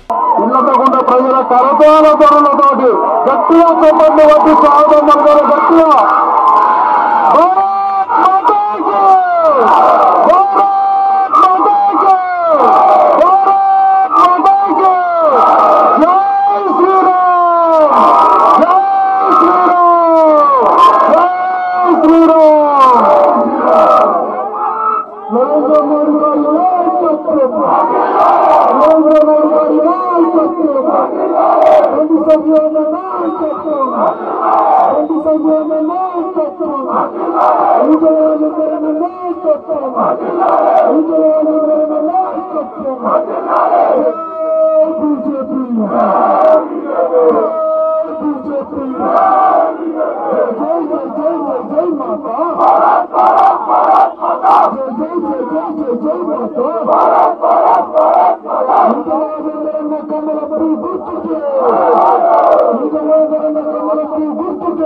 ఇళ్ళతకుండా ప్రజల కరతాల ధరలతోటి గట్టిగా చెప్పండి వచ్చి స్వాగతం పడతారు గట్టిగా భారత్ మాతాకి! భారత్ మాతాకి! భారత్ మాతాకి! జై శ్రీరామ్ జై శ్రీరామ్ జై శ్రీరామ్ నరేంద్ర మోడీ గారి నాయకత్వం నరేంద్ర మోడీ గారి నాయకత్వం రెండు సభ్యుల నాయకత్వం రెండు సభ్యుల నాయకత్వం విజయనగరం నాయకత్వం విజయనగరం నాయకత్వం బీజేపీ బీజేపీ జై జై జై జై జై మాతా జై జై జై జై జై జై మాతా విజయనగరం కమలపరి గుర్తుకే విజయనగరం కమలపరి గుర్తుకే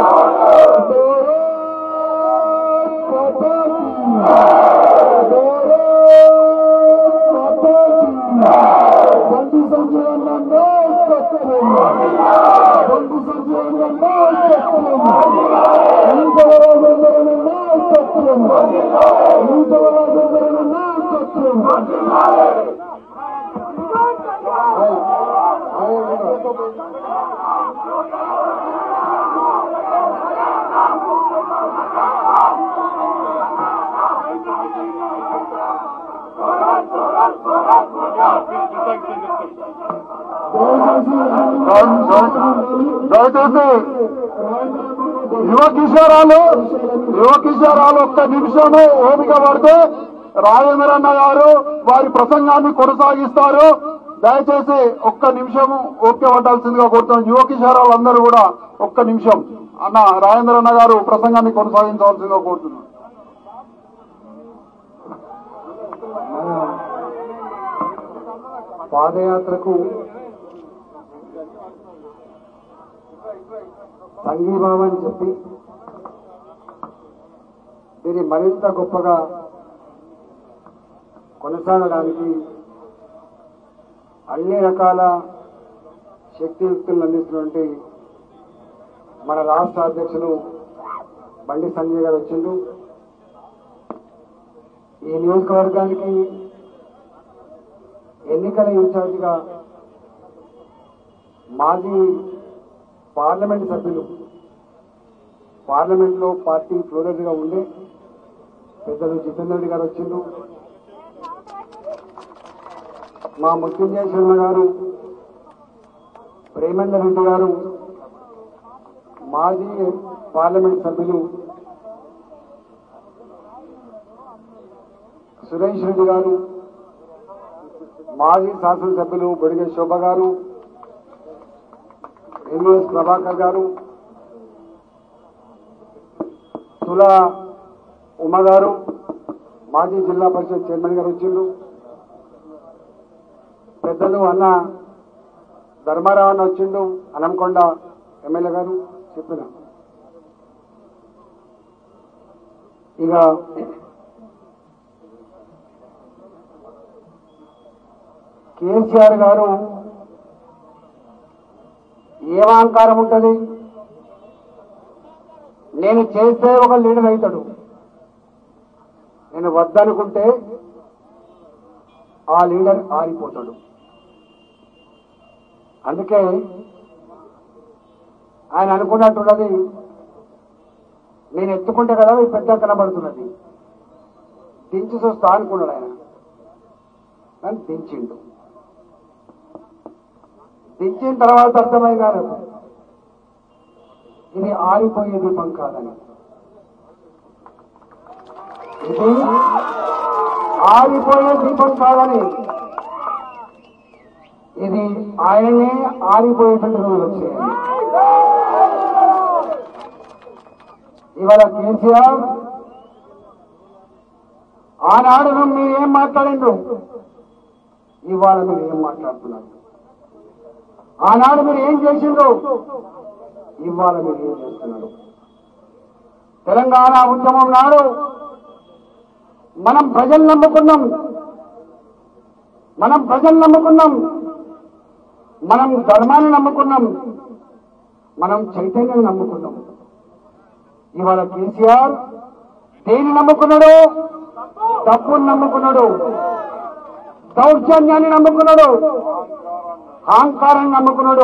బండి సంజయన్న నాయకత్వం బండి సంజయన్న నాయకత్వం ఈతవరాజేంద్రన నాయకత్వం ఈతవరాజేంద్రన నాయకత్వం దయచేసి యువ కిషోరాలు యువ కిషోరాలు ఒక్క నిమిషము ఓపిక పడితే రాజేంద్రన్న గారు వారి ప్రసంగాన్ని కొనసాగిస్తారు దయచేసి ఒక్క నిమిషము ఓపిక పట్టాల్సిందిగా కోరుతున్నాం యువ కిషోరాలు అందరూ కూడా ఒక్క నిమిషం అన్న రాజేంద్రన్న గారు ప్రసంగాన్ని కొనసాగించవలసిందిగా కోరుతున్నాం పాదయాత్రకు సంఘీభావం అని చెప్పి దీన్ని మరింత గొప్పగా కొనసాగడానికి అన్ని రకాల శక్తియుక్తులను అందిస్తున్నటువంటి మన రాష్ట్ర అధ్యక్షులు బండి సంజయ్ గారు వచ్చిండు ఈ నియోజకవర్గానికి ఎన్నికల ఇన్ఛార్జిగా మాజీ పార్లమెంట్ సభ్యులు పార్లమెంట్ లో పార్టీ ఫ్లోరెడ్ గా ఉండే పెద్దలు జితేందర్ రెడ్డి గారు వచ్చిండ్రు మా మృత్యుంజయ శర్మ గారు ప్రేమేందర్ రెడ్డి గారు మాజీ పార్లమెంట్ సభ్యులు సురేష్ రెడ్డి గారు మాజీ శాసనసభ్యులు బొడిగ శోభ గారు ఎంఎస్ ప్రభాకర్ గారు తుల ఉమ గారు మాజీ జిల్లా పరిషత్ చైర్మన్ గారు వచ్చిండ్రు పెద్దలు అన్న ధర్మారావు అన్న వచ్చిండు అనంకొండ ఎమ్మెల్యే గారు చెప్పిన ఇక కేసీఆర్ గారు ఏం అహంకారం ఉంటుంది నేను చేస్తే ఒక లీడర్ అవుతాడు నేను వద్దనుకుంటే ఆ లీడర్ ఆరిపోతాడు అందుకే ఆయన అనుకున్నట్టున్నది నేను ఎత్తుకుంటే కదా ఈ పెద్ద కనబడుతున్నది దించి చూస్తా అనుకున్నాడు ఆయన కానీ దించిండు దించిన తర్వాత అర్థమైంది ఆయనకు ఇది ఆరిపోయే దీపం కాదని ఇది ఆరిపోయే దీపం కాదని ఇది ఆయనే ఆరిపోయేటువంటి రోజులు వచ్చాయి ఇవాళ కేసీఆర్ ఆనాడు మీరు ఏం మాట్లాడిండ్రు ఇవాళ మీరు ఏం మాట్లాడుతున్నారు ఆనాడు మీరు ఏం చేసిండ్రు ఇవాళ మీరు ఏం చేస్తున్నారు తెలంగాణ ఉద్యమం నాడు మనం ప్రజలు నమ్ముకున్నాం మనం ప్రజలు నమ్ముకున్నాం మనం ధర్మాన్ని నమ్ముకున్నాం మనం చైతన్యాన్ని నమ్ముకున్నాం ఇవాళ కేసీఆర్ దేని నమ్ముకున్నాడు తప్పుని నమ్ముకున్నాడు దౌర్జన్యాన్ని నమ్ముకున్నాడు అహంకారాన్ని నమ్ముకున్నాడు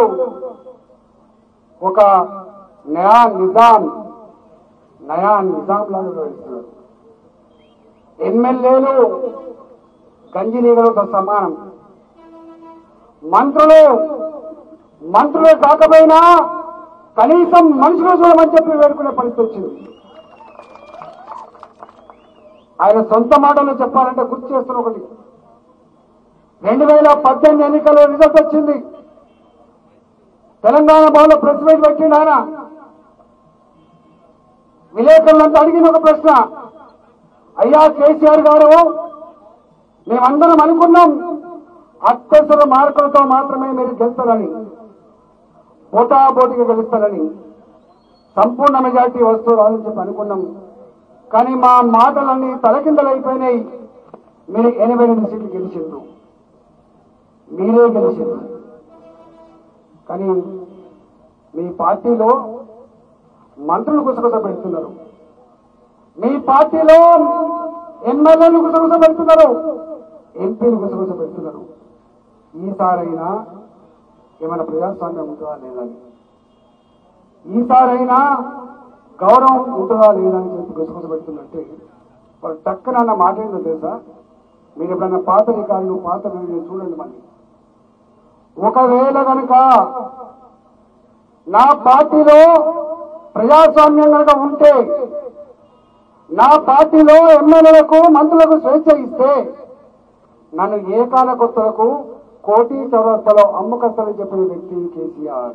ఒక నయా నిజాం నయా నిజాం లాగా వ్యవహరిస్తున్నాడు ఎమ్మెల్యేలు గంజినీగలతో సమానం మంత్రులు మంత్రులు కాకపోయినా కనీసం మనుషులు చూడమని చెప్పి వేడుకునే పరిస్థితి వచ్చింది ఆయన సొంత మాటలు చెప్పాలంటే గుర్తు చేస్తున్న ఒకటి రెండు వేల పద్దెనిమిది ఎన్నికల్లో రిజల్ట్ వచ్చింది తెలంగాణ భవన్లో ప్రెస్ మీట్ పెట్టిండు ఆయన విలేకరులంతా అడిగిన ఒక ప్రశ్న అయ్యా కేసీఆర్ గారు మేమందరం అనుకున్నాం అత్యవసర మార్కులతో మాత్రమే మీరు గెలుస్తారని పోటాపోటీగా గెలుస్తారని సంపూర్ణ మెజార్టీ వస్తుంది అని చెప్పి అనుకున్నాం కానీ మా మాటలన్నీ తలకిందలైపోయినాయి మీరు ఎనభై ఎనిమిది సీట్లు గెలిచిండ్రు మీరే గెలిచిండ్రు కానీ మీ పార్టీలో మంత్రులు గుసగుస పెడుతున్నారు మీ పార్టీలో ఎమ్మెల్యేలు గుసగుస పెడుతున్నారు ఎంపీలు గుసగుస పెడుతున్నారు ఈసారైనా ఏమైనా ప్రజాస్వామ్యం ఉంటుందా లేదని ఈసారైనా గౌరవం ఉంటుందా లేదా అని చెప్పి గుసగుస పెడుతున్నట్టే వాళ్ళు టక్కన అన్న మాట ఏంటో తెలుసా మీరు ఎప్పుడన్నా పాత రికార్డులు పాత వీడియో చూడండి మళ్ళీ ఒకవేళ కనుక నా పార్టీలో ప్రజాస్వామ్యం కనుక ఉంటే నా పార్టీలో ఎమ్మెల్యేలకు మంత్రులకు స్వేచ్ఛ ఇస్తే నన్ను ఏకాల కొత్తలకు కోటి చౌరస్తలో అమ్ముకస్తానని చెప్పిన వ్యక్తి కేసీఆర్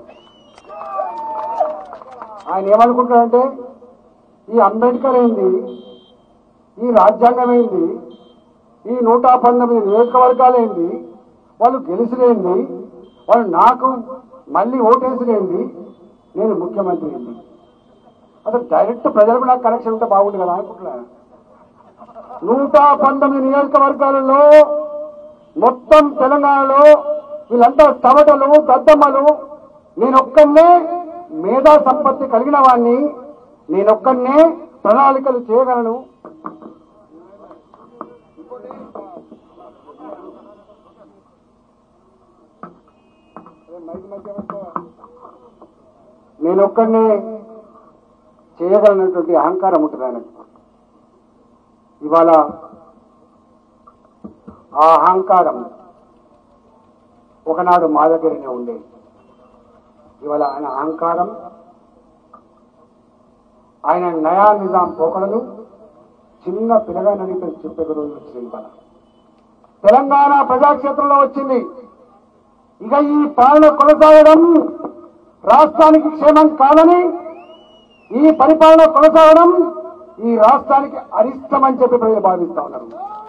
ఆయన ఏమనుకుంటాడంటే ఈ అంబేద్కర్ ఏంది ఈ రాజ్యాంగం ఏంది ఈ నూట పంతొమ్మిది నియోజకవర్గాలు ఏంది వాళ్ళు గెలిచిలేంది వాళ్ళు నాకు మళ్ళీ ఓటేసిలేంది నేను ముఖ్యమంత్రి ఏంది అసలు డైరెక్ట్ ప్రజలకు నాకు కనెక్షన్ ఉంటే బాగుంది కదా అనుకుంటున్నా నూట పంతొమ్మిది నియోజకవర్గాలలో మొత్తం తెలంగాణలో వీళ్ళంతా తవటలు గద్దమ్మలు నేనొక్కనే మేధా సంపత్తి కలిగిన వాడిని నేనొక్కనే ప్రణాళికలు చేయగలను నేనొక్కనే చేయగలనటువంటి అహంకారం ఉంటుంది ఆయనకు ఇవాళ ఆ అహంకారం ఒకనాడు మా దగ్గరనే ఉండేది ఇవాళ ఆయన అహంకారం ఆయన నయా నిజాం పోకడలు చిన్న పిల్లగానని చెప్పే రోజు వచ్చింది ఇవాళ తెలంగాణ ప్రజాక్షేత్రంలో వచ్చింది ఇక ఈ పాలన కొనసాగడం రాష్ట్రానికి క్షేమం కాదని ఈ పరిపాలన కొనసాగడం ఈ రాష్ట్రానికి అరిష్టమని చెప్పి ప్రజలు భావిస్తా ఉన్నారు